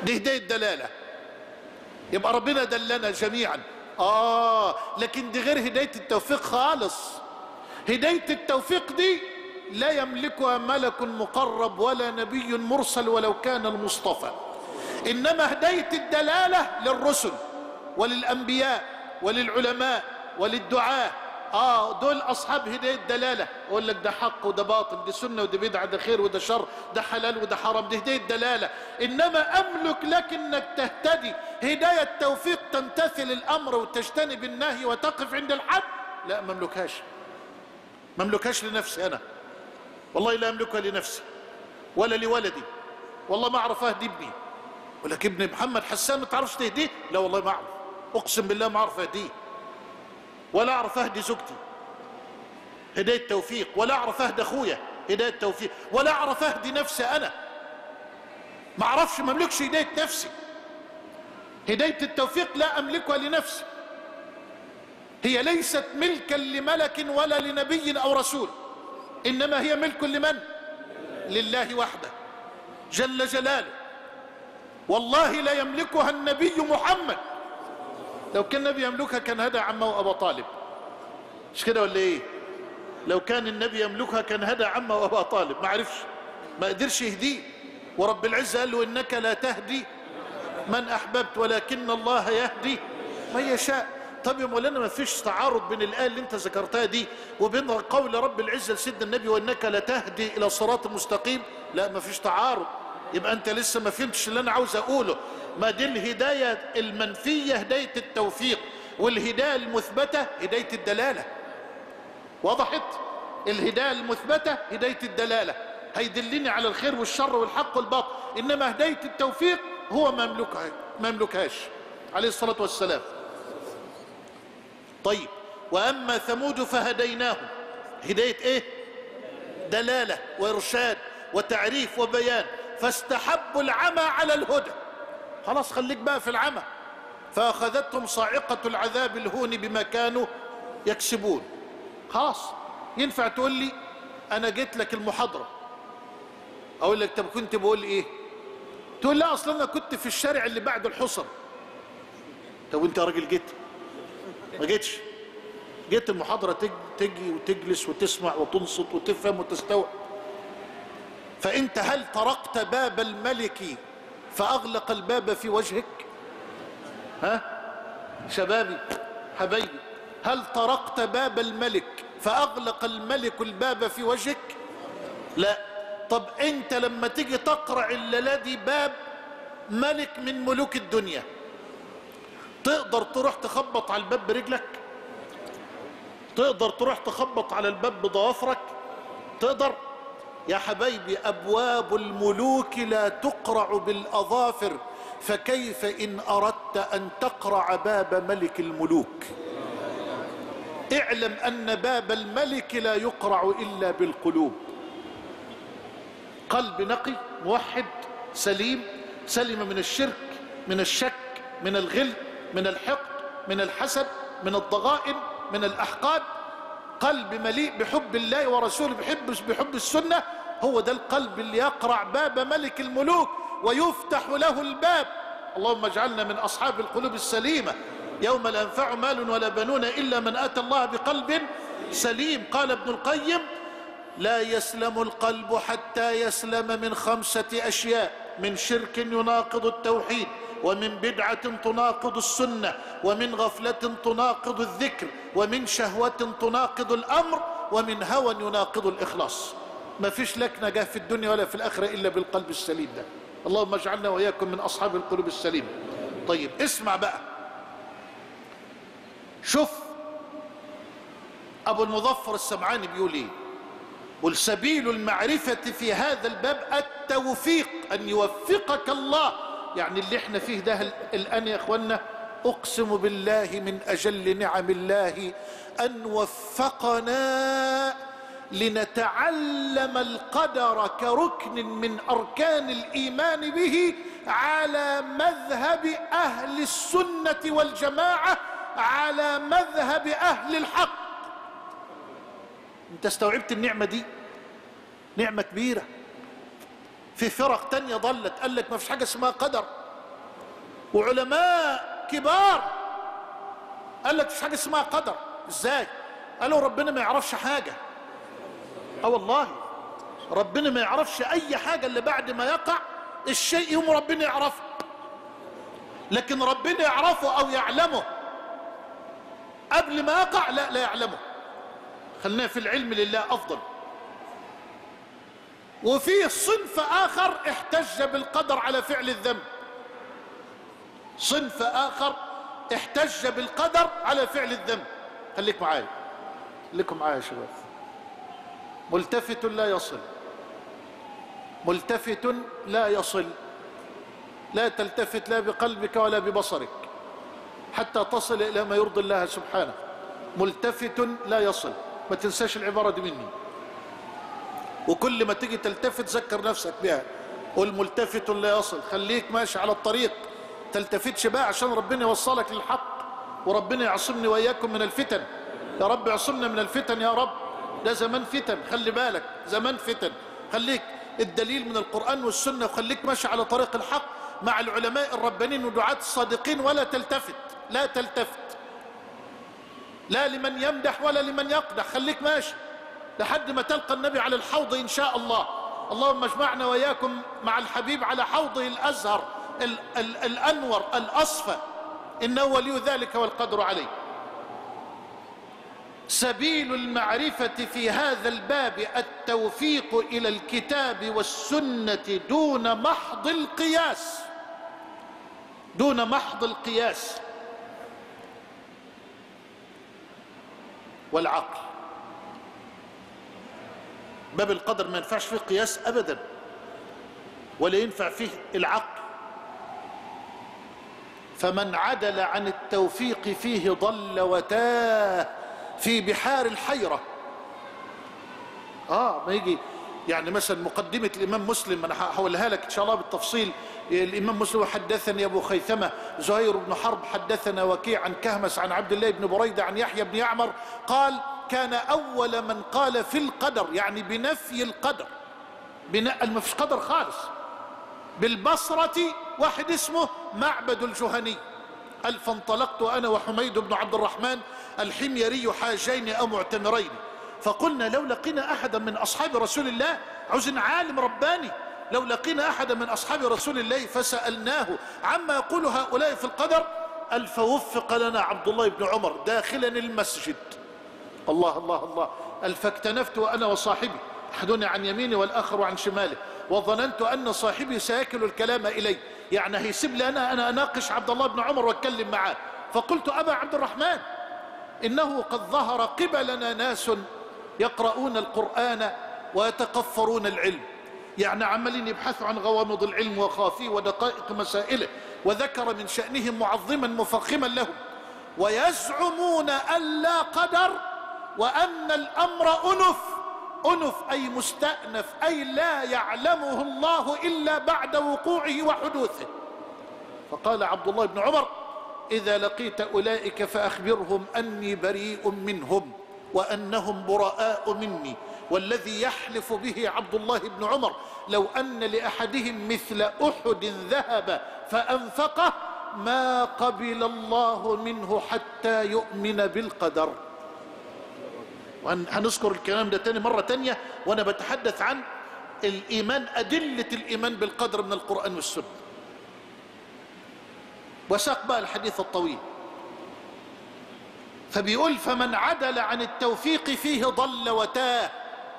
دي هداية دلالة يبقى ربنا دلنا جميعا آه لكن دي غير هداية التوفيق خالص هداية التوفيق دي لا يملكها ملك مقرب ولا نبي مرسل ولو كان المصطفى إنما هداية الدلالة للرسل وللأنبياء وللعلماء وللدعاة اه دول اصحاب هدايه دلاله اقول لك ده حق وده باطل دي سنه وده بدعه ده خير وده شر ده حلال وده حرام دي هدايه دلاله انما املك لك انك تهتدي هدايه توفيق تمتثل الامر وتجتنب النهي وتقف عند الحد لا ما املكهاش ما املكهاش لنفسي انا والله لا املكها لنفسي ولا لولدي والله ما اعرف اهدي ابني ولكن ابن محمد حسان ما تعرفش تهديه لا والله ما اعرف اقسم بالله ما اعرف اهديه ولا اعرف اهدي زوجتي هدايه توفيق ولا اعرف اهدي اخويا هدايه توفيق ولا اعرف اهدي نفسي انا ما اعرفش ما املكش هدايه نفسي هدايه التوفيق لا املكها لنفسي هي ليست ملكا لملك ولا لنبي او رسول انما هي ملك لمن لله وحده جل جلاله والله لا يملكها النبي محمد لو كان النبي يملكها كان هدى عمه وابا طالب مش كده ولا ايه لو كان النبي يملكها كان هدى عمه وابا طالب ما عرفش ما قدرش يهديه ورب العزه قال له انك لا تهدي من احببت ولكن الله يهدي من يشاء طب يا مولانا ما فيش تعارض بين الايه اللي انت ذكرتها دي وبين قول رب العزه لسيدنا النبي وانك لا تهدي الى صراط مستقيم لا ما فيش تعارض يبقى انت لسه ما فهمتش اللي انا عاوز اقوله ما دي الهدايه المنفيه هدايه التوفيق والهدايه المثبته هدايه الدلاله وضحت الهدايه المثبته هدايه الدلاله هيدلني على الخير والشر والحق والباطل انما هدايه التوفيق هو ما يملكها ما يملكهاش عليه الصلاه والسلام طيب واما ثمود فهديناهم هدايه ايه دلاله وارشاد وتعريف وبيان فاستحبوا العمى على الهدى خلاص خليك بقى في العمى فاخذتهم صاعقه العذاب الهون بما كانوا يكسبون خلاص ينفع تقول لي انا جيت لك المحاضره اقول لك طب كنت بقول ايه تقول لا اصلا انا كنت في الشارع اللي بعد الحصر طب وانت يا راجل جيت ما جيتش جيت المحاضره تج- تجي وتجلس وتسمع وتنصت وتفهم وتستوعب فانت هل طرقت باب الملك فاغلق الباب في وجهك ها شبابي حبايبي هل طرقت باب الملك فاغلق الملك الباب في وجهك لا طب انت لما تيجي تقرع الليله دي باب ملك من ملوك الدنيا تقدر تروح تخبط على الباب برجلك تقدر تروح تخبط على الباب بضوافرك تقدر يا حبايبي ابواب الملوك لا تقرع بالاظافر فكيف ان اردت ان تقرع باب ملك الملوك اعلم ان باب الملك لا يقرع الا بالقلوب قلب نقي موحد سليم سلم من الشرك من الشك من الغل من الحقد من الحسد من الضغائن من الاحقاد قلب مليء بحب الله ورسوله بحب بحب السنه هو ده القلب اللي يقرع باب ملك الملوك ويفتح له الباب اللهم اجعلنا من اصحاب القلوب السليمه يوم لا ينفع مال ولا بنون الا من اتى الله بقلب سليم قال ابن القيم لا يسلم القلب حتى يسلم من خمسه اشياء من شرك يناقض التوحيد ومن بدعه تناقض السنه ومن غفله تناقض الذكر ومن شهوه تناقض الامر ومن هوى يناقض الاخلاص ما فيش لك نجاه في الدنيا ولا في الاخره الا بالقلب السليم ده اللهم اجعلنا واياكم من اصحاب القلوب السليمه طيب اسمع بقى شوف ابو المظفر السمعاني بيقول ايه والسبيل المعرفة في هذا الباب التوفيق أن يوفقك الله يعني اللي احنا فيه ده الآن يا أخوانا أقسم بالله من أجل نعم الله أن وفقنا لنتعلم القدر كركن من أركان الإيمان به على مذهب أهل السنة والجماعة على مذهب أهل الحق انت استوعبت النعمة دي نعمة كبيرة في فرق تانية ضلت قال لك ما فيش حاجة اسمها قدر وعلماء كبار قال لك مش حاجه اسمها قدر ازاي قالوا ربنا ما يعرفش حاجه اه والله ربنا ما يعرفش اي حاجه اللي بعد ما يقع الشيء يوم ربنا يعرفه لكن ربنا يعرفه او يعلمه قبل ما يقع لا لا يعلمه خلينا في العلم لله افضل وفي صنف اخر احتج بالقدر على فعل الذنب صنف اخر احتج بالقدر على فعل الذنب خليك معايا خليكم معايا يا شباب ملتفت لا يصل ملتفت لا يصل لا تلتفت لا بقلبك ولا ببصرك حتى تصل الى ما يرضي الله سبحانه ملتفت لا يصل ما تنساش العباره دي مني وكل ما تيجي تلتفت ذكر نفسك بها قول ملتفت لا يصل خليك ماشي على الطريق تلتفتش بقى عشان ربنا يوصلك للحق وربنا يعصمني واياكم من الفتن يا رب يعصمنا من الفتن يا رب ده زمان فتن خلي بالك زمان فتن خليك الدليل من القرآن والسنة وخليك ماشي على طريق الحق مع العلماء الربانيين ودعاة الصادقين ولا تلتفت لا تلتفت لا لمن يمدح ولا لمن يقدح خليك ماشي لحد ما تلقى النبي على الحوض إن شاء الله اللهم اجمعنا وإياكم مع الحبيب على حوضه الأزهر ال ال الأنور الأصفى إنه ولي ذلك والقدر عليه سبيل المعرفة في هذا الباب التوفيق إلى الكتاب والسنة دون محض القياس دون محض القياس والعقل باب القدر ما ينفعش فيه قياس أبدا ولا ينفع فيه العقل فمن عدل عن التوفيق فيه ضل وتاه في بحار الحيرة اه ما يجي يعني مثلا مقدمة الإمام مسلم أنا هحولها لك إن شاء الله بالتفصيل الإمام مسلم حدثني أبو خيثمة زهير بن حرب حدثنا وكيع عن كهمس عن عبد الله بن بريدة عن يحيى بن يعمر قال كان أول من قال في القدر يعني بنفي القدر بناء ما فيش قدر خالص بالبصرة واحد اسمه معبد الجهني قال فانطلقت أنا وحميد بن عبد الرحمن الحميري حاجين أو معتمرين فقلنا لو لقينا أحدا من أصحاب رسول الله عاوزين عالم رباني لو لقينا أحدا من أصحاب رسول الله فسألناه عما يقول هؤلاء في القدر قال فوفق لنا عبد الله بن عمر داخلا المسجد الله الله الله قال فاكتنفت وأنا وصاحبي أحدنا عن يميني والآخر عن شماله وظننت أن صاحبي سيكل الكلام إلي يعني هيسيب لي أنا أنا أناقش عبد الله بن عمر وأتكلم معاه فقلت أبا عبد الرحمن إنه قد ظهر قبلنا ناس يقرؤون القرآن ويتقفرون العلم يعني عمالين يبحثوا عن غوامض العلم وخافيه ودقائق مسائله وذكر من شأنهم معظما مفخما لهم ويزعمون أن لا قدر وأن الأمر أنف أنف أي مستأنف أي لا يعلمه الله إلا بعد وقوعه وحدوثه فقال عبد الله بن عمر إذا لقيت أولئك فأخبرهم أني بريء منهم وأنهم براء مني والذي يحلف به عبد الله بن عمر لو أن لأحدهم مثل أحد ذهب فأنفقه ما قبل الله منه حتى يؤمن بالقدر وهنذكر الكلام ده تاني مرة تانية وأنا بتحدث عن الإيمان أدلة الإيمان بالقدر من القرآن والسنة وساق بقى الحديث الطويل فبيقول فمن عدل عن التوفيق فيه ضل وتاه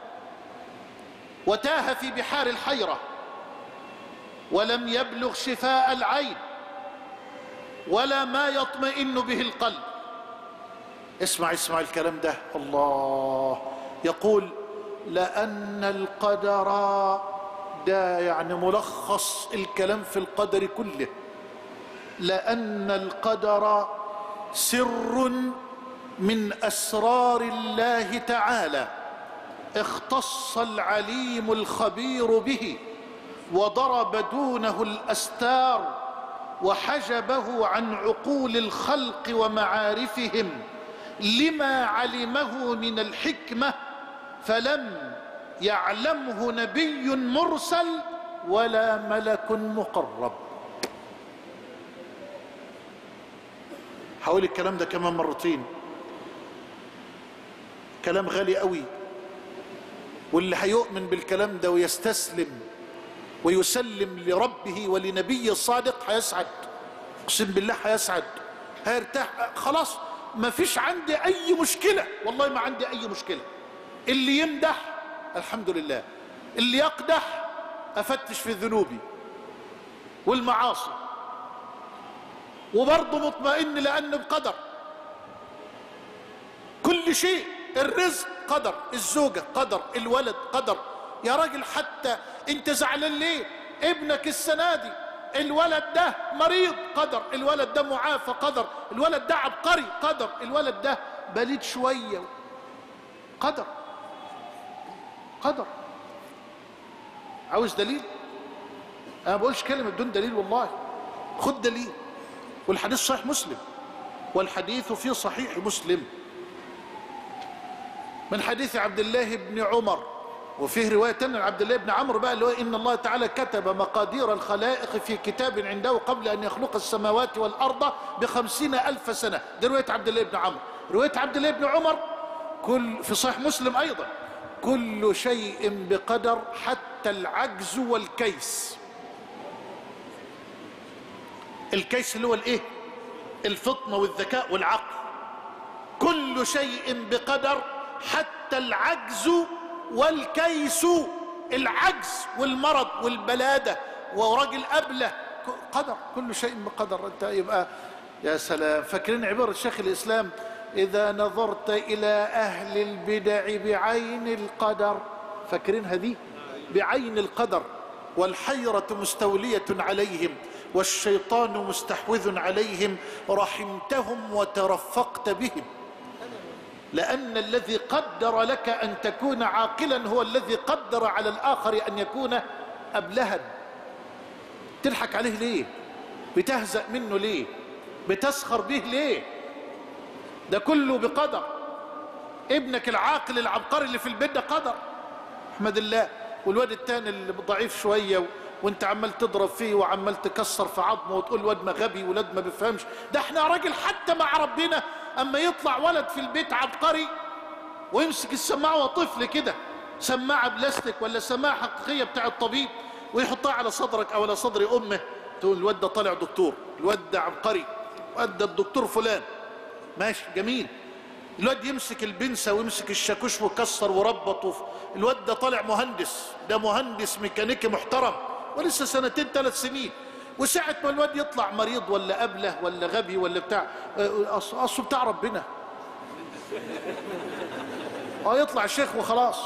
وتاه في بحار الحيرة ولم يبلغ شفاء العين ولا ما يطمئن به القلب اسمع اسمع الكلام ده الله يقول لأن القدر ده يعني ملخص الكلام في القدر كله لأن القدر سر من أسرار الله تعالى اختص العليم الخبير به وضرب دونه الأستار وحجبه عن عقول الخلق ومعارفهم لما علمه من الحكمة فلم يعلمه نبي مرسل ولا ملك مقرب هقول الكلام ده كمان مرتين كلام غالي قوي واللي هيؤمن بالكلام ده ويستسلم ويسلم لربه ولنبيه الصادق هيسعد اقسم بالله هيسعد هيرتاح خلاص ما فيش عندي اي مشكله والله ما عندي اي مشكله اللي يمدح الحمد لله اللي يقدح افتش في ذنوبي والمعاصي وبرضه مطمئن لانه بقدر كل شيء الرزق قدر الزوجة قدر الولد قدر يا راجل حتى انت زعلان ليه ابنك السنة دي الولد ده مريض قدر الولد ده معافى قدر الولد ده عبقري قدر الولد ده بليد شوية قدر قدر عاوز دليل انا ما بقولش كلمة بدون دليل والله خد دليل والحديث صحيح مسلم والحديث في صحيح مسلم من حديث عبد الله بن عمر وفيه رواية تانية عبد الله بن عمرو بقى اللي هو إن الله تعالى كتب مقادير الخلائق في كتاب عنده قبل أن يخلق السماوات والأرض بخمسين ألف سنة دي رواية عبد الله بن عمرو رواية عبد الله بن عمر كل في صحيح مسلم أيضا كل شيء بقدر حتى العجز والكيس الكيس اللي هو الايه الفطنة والذكاء والعقل كل شيء بقدر حتى العجز والكيس العجز والمرض والبلادة وراجل أبله قدر كل شيء بقدر انت يبقى يا سلام فاكرين عبارة شيخ الإسلام إذا نظرت إلى أهل البدع بعين القدر فاكرين هذه بعين القدر والحيرة مستولية عليهم والشيطان مستحوذ عليهم رحمتهم وترفقت بهم لأن الذي قدر لك أن تكون عاقلا هو الذي قدر على الآخر أن يكون أبلها تضحك عليه ليه بتهزأ منه ليه بتسخر به ليه ده كله بقدر ابنك العاقل العبقري اللي في البيت ده قدر احمد الله والواد التاني اللي ضعيف شويه وانت عمال تضرب فيه وعمال تكسر في عظمه وتقول الواد ما غبي ولاد ما بيفهمش ده احنا يا راجل حتى مع ربنا اما يطلع ولد في البيت عبقري ويمسك السماعه وطفل كده سماعه بلاستيك ولا سماعه حقيقيه بتاع الطبيب ويحطها على صدرك او على صدر امه تقول الواد ده طالع دكتور الواد ده عبقري الواد ده الدكتور فلان ماشي جميل الواد يمسك البنسة ويمسك الشاكوش وكسر وربط وف... الواد ده طالع مهندس ده مهندس ميكانيكي محترم ولسه سنتين ثلاث سنين وساعة ما الواد يطلع مريض ولا أبله ولا غبي ولا بتاع أصله بتاع ربنا اه يطلع شيخ وخلاص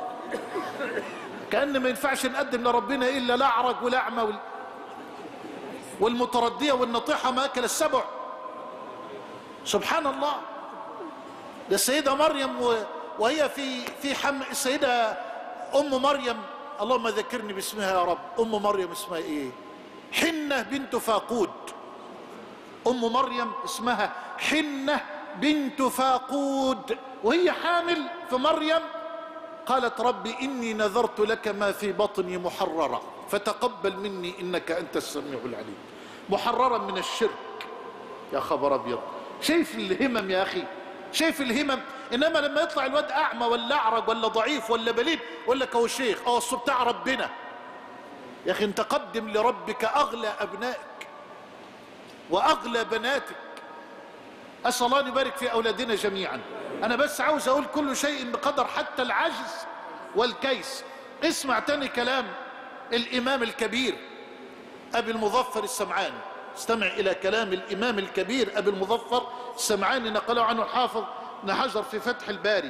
كأن ما ينفعش نقدم لربنا إلا الأعرج والأعمى وال... والمتردية والنطيحة ما أكل السبع سبحان الله ده السيدة مريم و... وهي في في حم السيدة أم مريم اللهم ذكرني باسمها يا رب أم مريم اسمها إيه حنة بنت فاقود أم مريم اسمها حنة بنت فاقود وهي حامل في مريم قالت ربي إني نذرت لك ما في بطني محررا فتقبل مني إنك أنت السميع العليم محررا من الشرك يا خبر أبيض شايف الهمم يا أخي شايف الهمم انما لما يطلع الواد اعمى ولا اعرج ولا ضعيف ولا بليد يقول لك هو شيخ اه اصل بتاع ربنا يا اخي انت قدم لربك اغلى ابنائك واغلى بناتك اسال الله ان يبارك في اولادنا جميعا انا بس عاوز اقول كل شيء بقدر حتى العجز والكيس اسمع تاني كلام الامام الكبير ابي المظفر السمعاني استمع الى كلام الامام الكبير ابي المظفر السمعاني نقله عنه الحافظ ابن حجر في فتح الباري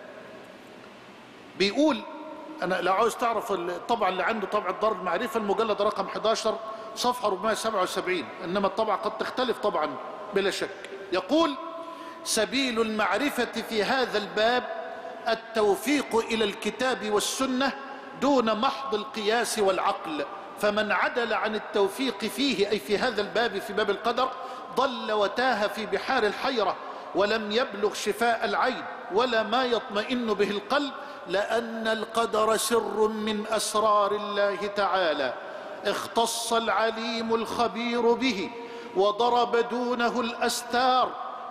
بيقول انا لو عاوز تعرف الطبعه اللي عنده طبع الدار المعرفه المجلد رقم 11 صفحه 477 انما الطبعه قد تختلف طبعا بلا شك يقول سبيل المعرفه في هذا الباب التوفيق الى الكتاب والسنه دون محض القياس والعقل فمن عدل عن التوفيق فيه أي في هذا الباب في باب القدر ضل وتاه في بحار الحيرة ولم يبلغ شفاء العين ولا ما يطمئن به القلب لأن القدر سر من أسرار الله تعالى اختص العليم الخبير به وضرب دونه الأستار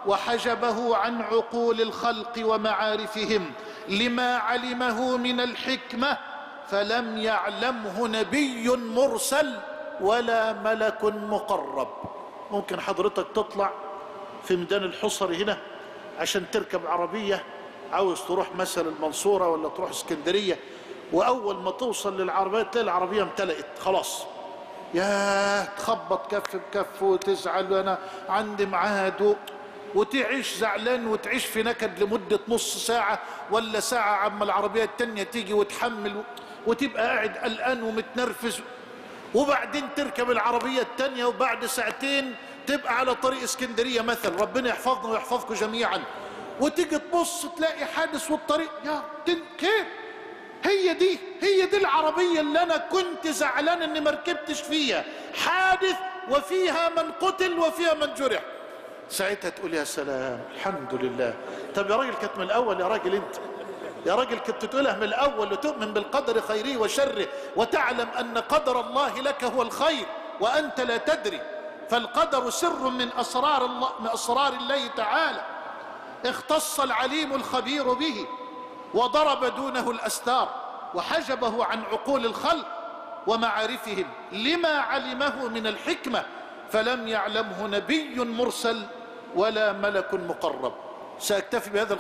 وحجبه عن عقول الخلق ومعارفهم لما علمه من الحكمه فلم يعلمه نبي مرسل ولا ملك مقرب ممكن حضرتك تطلع في ميدان الحصري هنا عشان تركب عربيه عاوز تروح مثلا المنصوره ولا تروح اسكندريه واول ما توصل للعربيه تلاقي العربيه امتلأت خلاص يا تخبط كف بكف وتزعل وانا عندي ميعاد و- وتعيش زعلان وتعيش في نكد لمدة نص ساعة ولا ساعة عما العربية التانية تيجي وتحمل و- وتبقى قاعد قلقان ومتنرفز وبعدين تركب العربية التانية وبعد ساعتين تبقى على طريق اسكندرية مثلا ربنا يحفظنا ويحفظكم جميعا وتيجي تبص تلاقي حادث والطريق يا تن كيف هي دي هي دي العربية اللي أنا كنت زعلان إني ما ركبتش فيها حادث وفيها من قتل وفيها من جرح ساعتها تقول يا سلام الحمد لله طب يا راجل كانت من الأول يا راجل أنت يا راجل كنت تقولها من الأول وتؤمن بالقدر خيره وشره وتعلم أن قدر الله لك هو الخير وأنت لا تدري فالقدر سر من أسرار الله من أسرار الله تعالى اختص العليم الخبير به وضرب دونه الاستار وحجبه عن عقول الخلق ومعارفهم لما علمه من الحكمه فلم يعلمه نبي مرسل ولا ملك مقرب ساكتفي بهذا